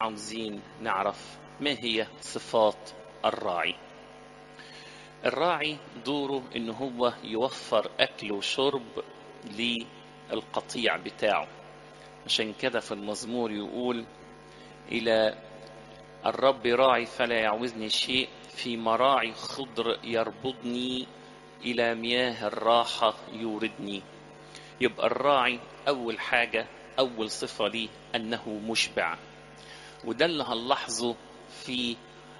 عاوزين نعرف ما هي صفات الراعي الراعي دوره ان هو يوفر اكل وشرب للقطيع بتاعه عشان كده في المزمور يقول الى الرب راعي فلا يعوزني شيء في مراعي خضر يربضني الى مياه الراحه يوردني يبقى الراعي اول حاجه اول صفه ليه انه مشبع وده اللي هنلاحظه في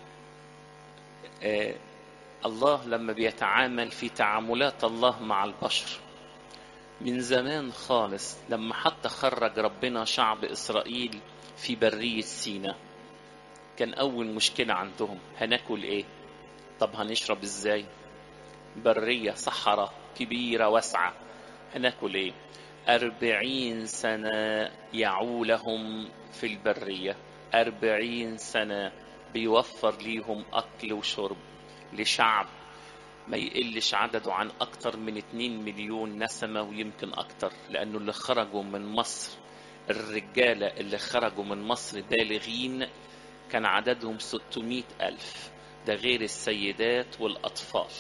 آه الله لما بيتعامل في تعاملات الله مع البشر من زمان خالص لما حتى خرج ربنا شعب إسرائيل في برية سينا كان أول مشكلة عندهم هناكل إيه طب هنشرب إزاي برية صحراء كبيرة واسعة هناكل إيه أربعين سنة يعولهم في البرية أربعين سنة بيوفر ليهم أكل وشرب لشعب ما يقلش عدده عن أكتر من 2 مليون نسمة ويمكن أكتر لأنه اللي خرجوا من مصر الرجالة اللي خرجوا من مصر بالغين كان عددهم 600 ألف ده غير السيدات والأطفال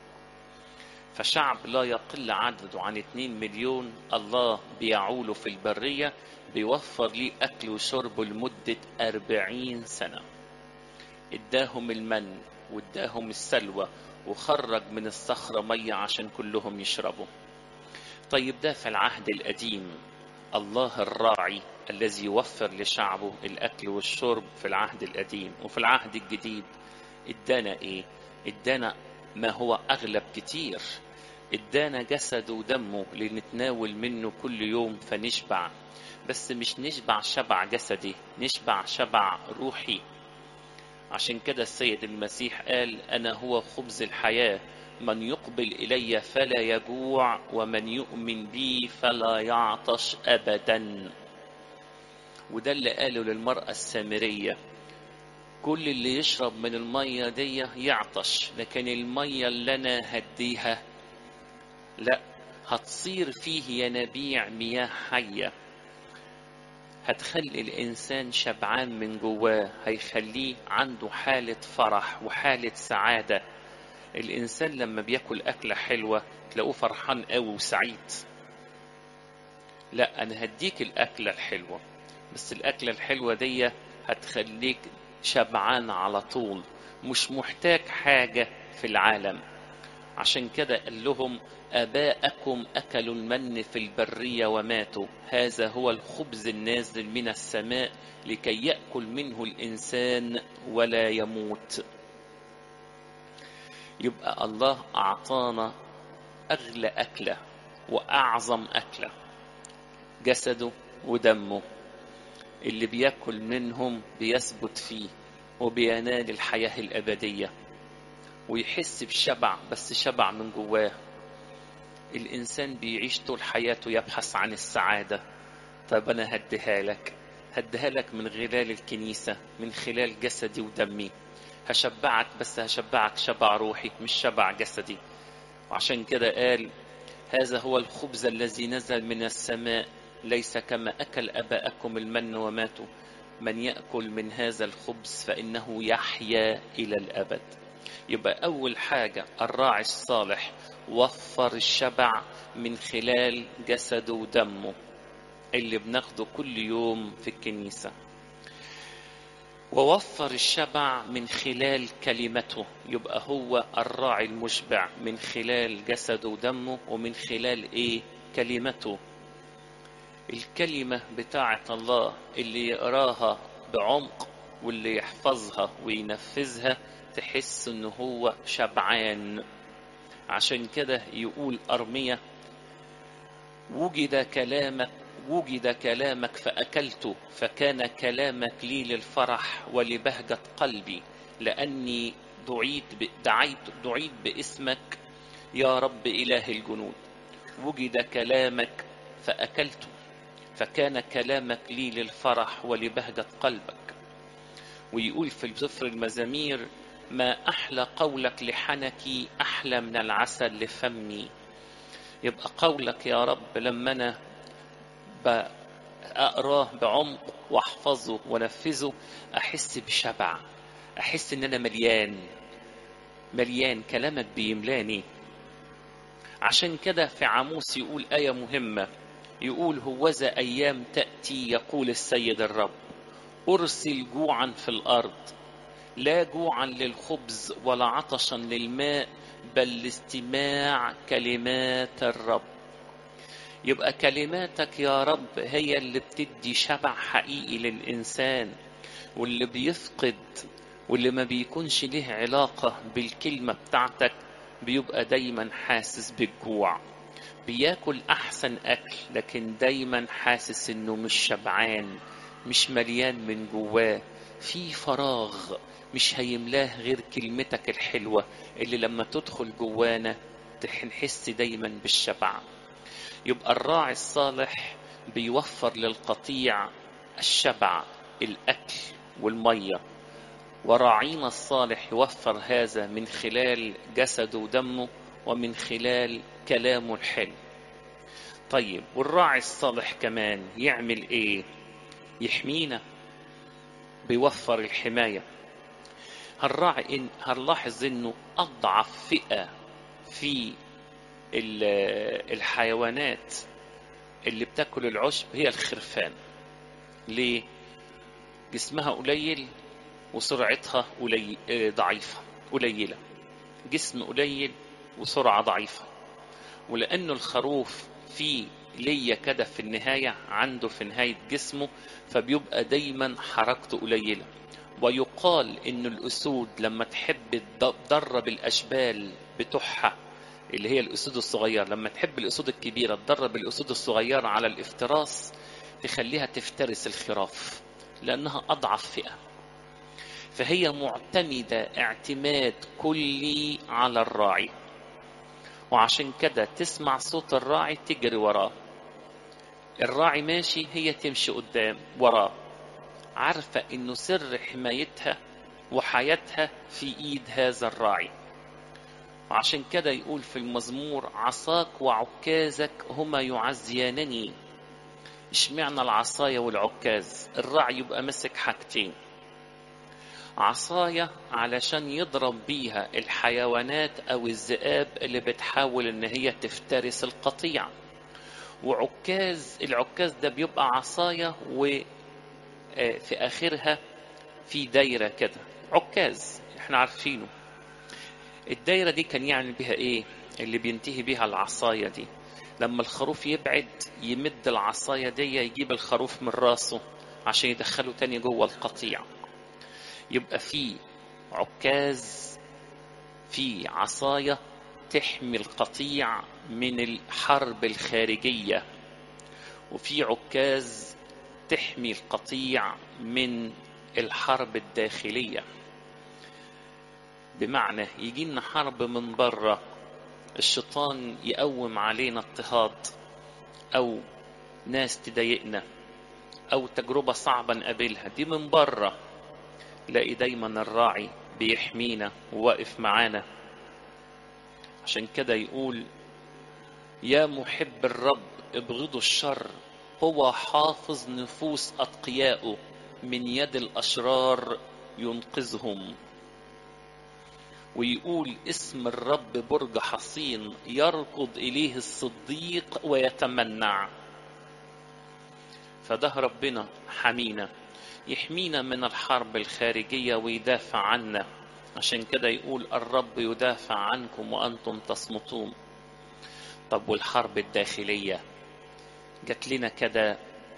فشعب لا يقل عدده عن 2 مليون الله بيعوله في البرية بيوفر ليه أكل وشرب لمدة 40 سنة اداهم المن واداهم السلوى وخرج من الصخرة مية عشان كلهم يشربوا طيب ده في العهد القديم الله الراعي الذي يوفر لشعبه الأكل والشرب في العهد القديم وفي العهد الجديد ادانا ايه ادانا ما هو أغلب كتير ادانا جسده ودمه لنتناول منه كل يوم فنشبع بس مش نشبع شبع جسدي نشبع شبع روحي عشان كده السيد المسيح قال أنا هو خبز الحياة من يقبل إلي فلا يجوع ومن يؤمن بي فلا يعطش أبدا وده اللي قاله للمرأة السامرية كل اللي يشرب من المية دي يعطش لكن المية اللي أنا هديها لا هتصير فيه ينابيع مياه حيه هتخلي الإنسان شبعان من جواه هيخليه عنده حالة فرح وحالة سعادة الإنسان لما بياكل أكلة حلوة تلاقوه فرحان قوي وسعيد لا أنا هديك الأكلة الحلوة بس الأكلة الحلوة دي هتخليك شبعان على طول مش محتاج حاجة في العالم عشان كده قال لهم آباءكم أكلوا المن في البرية وماتوا هذا هو الخبز النازل من السماء لكي يأكل منه الإنسان ولا يموت يبقى الله أعطانا أغلى أكلة وأعظم أكلة جسده ودمه اللي بياكل منهم بيثبت فيه وبينال الحياة الأبدية ويحس بشبع بس شبع من جواه الإنسان بيعيش طول حياته يبحث عن السعادة طب أنا هديها لك هديها لك من خلال الكنيسة من خلال جسدي ودمي هشبعك بس هشبعك شبع روحي مش شبع جسدي وعشان كده قال هذا هو الخبز الذي نزل من السماء ليس كما أكل أباءكم المن وماتوا من يأكل من هذا الخبز فإنه يحيا إلى الأبد يبقى أول حاجة الراعي الصالح وفر الشبع من خلال جسده ودمه اللي بناخده كل يوم في الكنيسة ووفر الشبع من خلال كلمته يبقى هو الراعي المشبع من خلال جسده ودمه ومن خلال ايه كلمته الكلمة بتاعة الله اللي يقراها بعمق واللي يحفظها وينفذها تحس ان هو شبعان عشان كده يقول أرمية وجد كلامك وجد كلامك فأكلته فكان كلامك لي للفرح ولبهجة قلبي لأني دعيت دعيت دعيت باسمك يا رب إله الجنود وجد كلامك فأكلته فكان كلامك لي للفرح ولبهجة قلبك ويقول في سفر المزامير ما أحلى قولك لحنكي أحلى من العسل لفمي يبقى قولك يا رب لما أنا بأقراه بعمق واحفظه وانفذه احس بشبع احس ان انا مليان مليان كلامك بيملاني عشان كده في عاموس يقول آية مهمة يقول هوذا أيام تأتي يقول السيد الرب أرسل جوعا في الأرض لا جوعا للخبز ولا عطشا للماء بل لاستماع كلمات الرب يبقى كلماتك يا رب هي اللي بتدي شبع حقيقي للإنسان واللي بيفقد واللي ما بيكونش له علاقة بالكلمة بتاعتك بيبقى دايما حاسس بالجوع بياكل أحسن أكل لكن دايما حاسس إنه مش شبعان مش مليان من جواه في فراغ مش هيملاه غير كلمتك الحلوة اللي لما تدخل جوانا نحس دايما بالشبع يبقى الراعي الصالح بيوفر للقطيع الشبع الأكل والمية وراعينا الصالح يوفر هذا من خلال جسده ودمه ومن خلال كلامه الحلو طيب والراعي الصالح كمان يعمل ايه يحمينا بيوفر الحماية هنراعي إن هنلاحظ انه اضعف فئة في الحيوانات اللي بتاكل العشب هي الخرفان ليه جسمها قليل وسرعتها قليل ضعيفة قليلة جسم قليل وسرعة ضعيفة ولأنه الخروف فيه ليا كده في النهاية عنده في نهاية جسمه فبيبقى دايما حركته قليلة ويقال إن الأسود لما تحب تدرب الأشبال بتوعها اللي هي الأسود الصغيرة لما تحب الأسود الكبيرة تدرب الأسود الصغيرة على الافتراس تخليها تفترس الخراف لأنها أضعف فئة فهي معتمدة اعتماد كلي على الراعي وعشان كده تسمع صوت الراعي تجري وراه الراعي ماشي هي تمشي قدام وراه عارفة انه سر حمايتها وحياتها في ايد هذا الراعي وعشان كده يقول في المزمور عصاك وعكازك هما يعزيانني اشمعنى العصاية والعكاز الراعي يبقى مسك حاجتين عصاية علشان يضرب بيها الحيوانات أو الذئاب اللي بتحاول إن هي تفترس القطيع وعكاز العكاز ده بيبقى عصاية وفي آخرها في دايرة كده عكاز احنا عارفينه الدايرة دي كان يعمل بيها ايه اللي بينتهي بيها العصاية دي لما الخروف يبعد يمد العصاية دي يجيب الخروف من راسه عشان يدخله تاني جوه القطيع يبقى في عكاز في عصاية تحمي القطيع من الحرب الخارجية وفي عكاز تحمي القطيع من الحرب الداخلية بمعنى يجي لنا حرب من بره الشيطان يقوم علينا اضطهاد أو ناس تضايقنا أو تجربة صعبة نقابلها دي من بره تلاقي دايما الراعي بيحمينا وواقف معانا عشان كده يقول يا محب الرب ابغضوا الشر هو حافظ نفوس أتقيائه من يد الأشرار ينقذهم ويقول اسم الرب برج حصين يركض إليه الصديق ويتمنع فده ربنا حمينا يحمينا من الحرب الخارجية ويدافع عنا عشان كده يقول الرب يدافع عنكم وأنتم تصمتون طب والحرب الداخلية جات لنا كده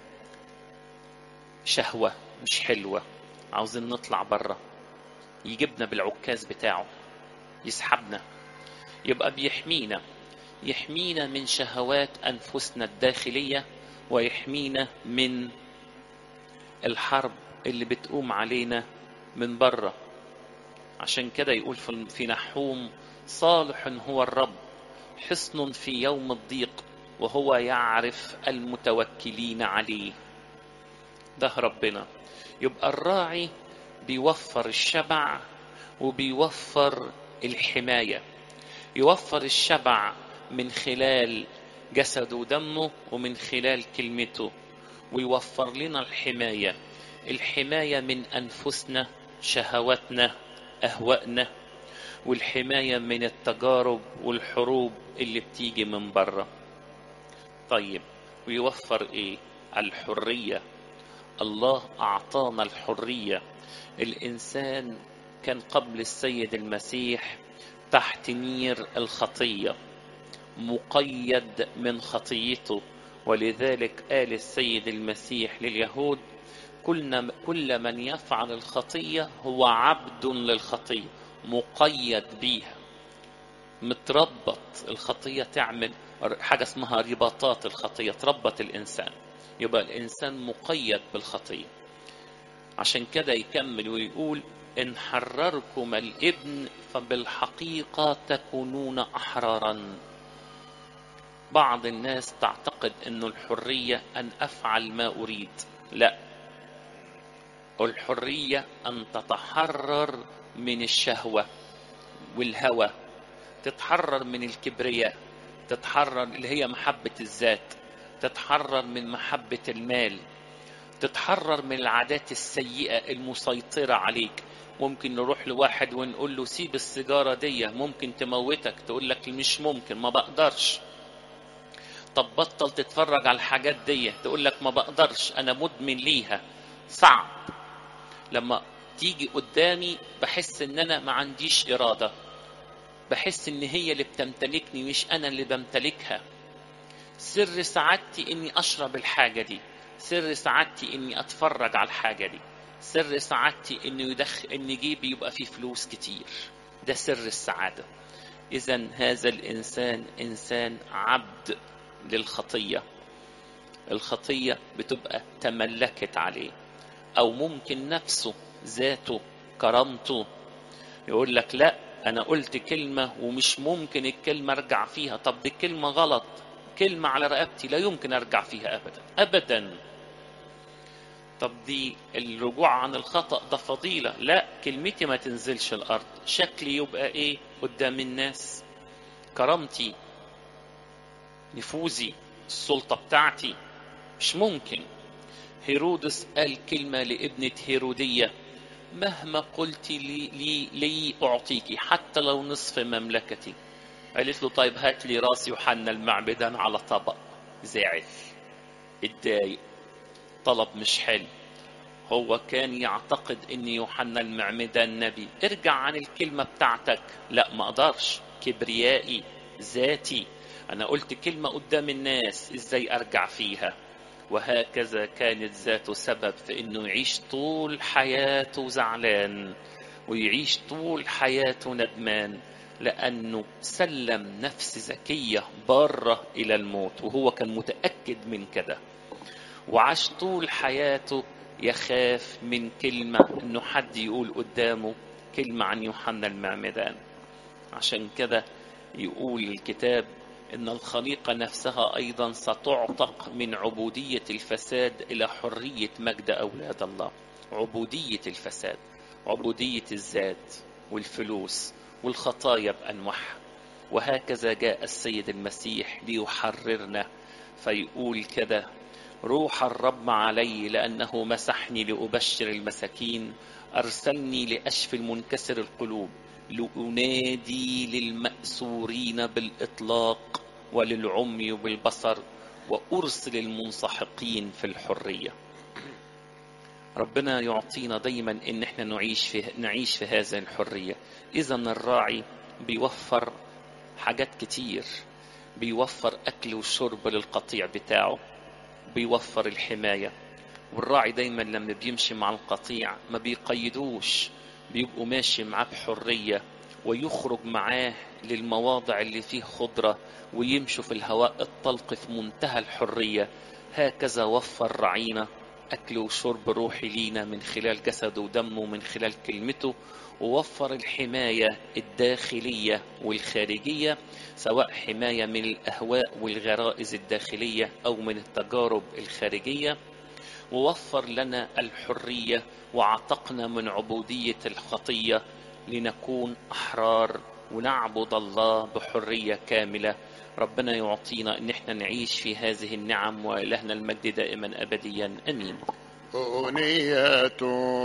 شهوة مش حلوة عاوزين نطلع بره يجيبنا بالعكاز بتاعه يسحبنا يبقى بيحمينا يحمينا من شهوات أنفسنا الداخلية ويحمينا من الحرب اللي بتقوم علينا من بره عشان كده يقول في نحوم صالح هو الرب حصن في يوم الضيق وهو يعرف المتوكلين عليه ده ربنا يبقى الراعي بيوفر الشبع وبيوفر الحماية يوفر الشبع من خلال جسده ودمه ومن خلال كلمته ويوفر لنا الحماية الحماية من أنفسنا شهواتنا أهوائنا والحماية من التجارب والحروب اللي بتيجي من بره طيب ويوفر ايه الحرية الله أعطانا الحرية الإنسان كان قبل السيد المسيح تحت نير الخطية مقيد من خطيته ولذلك قال السيد المسيح لليهود كل كل من يفعل الخطية هو عبد للخطية مقيد بيها متربط الخطية تعمل حاجة اسمها رباطات الخطية تربط الإنسان يبقى الإنسان مقيد بالخطية عشان كده يكمل ويقول إن حرركم الابن فبالحقيقة تكونون أحرارا بعض الناس تعتقد أن الحرية أن أفعل ما أريد لا الحرية أن تتحرر من الشهوة والهوى تتحرر من الكبرياء تتحرر اللي هي محبة الذات تتحرر من محبة المال تتحرر من العادات السيئة المسيطرة عليك ممكن نروح لواحد ونقول له سيب السيجارة دي ممكن تموتك تقول لك مش ممكن ما بقدرش طب بطل تتفرج على الحاجات دي تقول لك ما بقدرش انا مدمن ليها صعب لما تيجي قدامي بحس ان انا ما عنديش ارادة بحس ان هي اللي بتمتلكني مش انا اللي بمتلكها سر سعادتي اني اشرب الحاجة دي سر سعادتي اني اتفرج على الحاجة دي سر سعادتي انه يدخل ان جيبي يبقى فيه فلوس كتير ده سر السعادة اذا هذا الانسان انسان عبد للخطية الخطية بتبقى تملكت عليه او ممكن نفسه ذاته كرامته يقول لك لا انا قلت كلمة ومش ممكن الكلمة ارجع فيها طب دي كلمة غلط كلمة على رقبتي لا يمكن ارجع فيها ابدا ابدا طب دي الرجوع عن الخطأ ده فضيلة لا كلمتي ما تنزلش الارض شكلي يبقى ايه قدام الناس كرامتي نفوذي السلطة بتاعتي مش ممكن هيرودس قال كلمة لابنة هيرودية مهما قلت لي, لي, لي أعطيك حتى لو نصف مملكتي قالت له طيب هات لي راس يوحنا المعبدان على طبق زعل اتضايق طلب مش حلو هو كان يعتقد ان يوحنا المعمدان نبي ارجع عن الكلمة بتاعتك لا ما اقدرش كبريائي ذاتي انا قلت كلمة قدام الناس ازاي ارجع فيها وهكذا كانت ذاته سبب في انه يعيش طول حياته زعلان ويعيش طول حياته ندمان لانه سلم نفس ذكيه باره الى الموت وهو كان متاكد من كده وعاش طول حياته يخاف من كلمه انه حد يقول قدامه كلمه عن يوحنا المعمدان عشان كده يقول الكتاب ان الخليقه نفسها ايضا ستعتق من عبوديه الفساد الى حريه مجد اولاد الله عبوديه الفساد عبوديه الذات والفلوس والخطايا بانواعها وهكذا جاء السيد المسيح ليحررنا فيقول كده روح الرب علي لانه مسحني لابشر المساكين ارسلني لاشفي المنكسر القلوب لأنادي للمأسورين بالإطلاق وللعمي بالبصر وأرسل المنسحقين في الحرية ربنا يعطينا دايما ان احنا نعيش في نعيش في هذه الحرية اذا الراعي بيوفر حاجات كتير بيوفر اكل وشرب للقطيع بتاعه بيوفر الحماية والراعي دايما لما بيمشي مع القطيع ما بيقيدوش بيبقوا ماشي معاه بحرية ويخرج معاه للمواضع اللي فيه خضرة ويمشوا في الهواء الطلق في منتهى الحرية هكذا وفر رعينا أكل وشرب روحي لينا من خلال جسده ودمه من خلال كلمته ووفر الحماية الداخلية والخارجية سواء حماية من الأهواء والغرائز الداخلية أو من التجارب الخارجية ووفر لنا الحرية وعتقنا من عبودية الخطية لنكون أحرار ونعبد الله بحرية كاملة ربنا يعطينا ان احنا نعيش في هذه النعم والهنا المجد دائما ابديا امين أغنية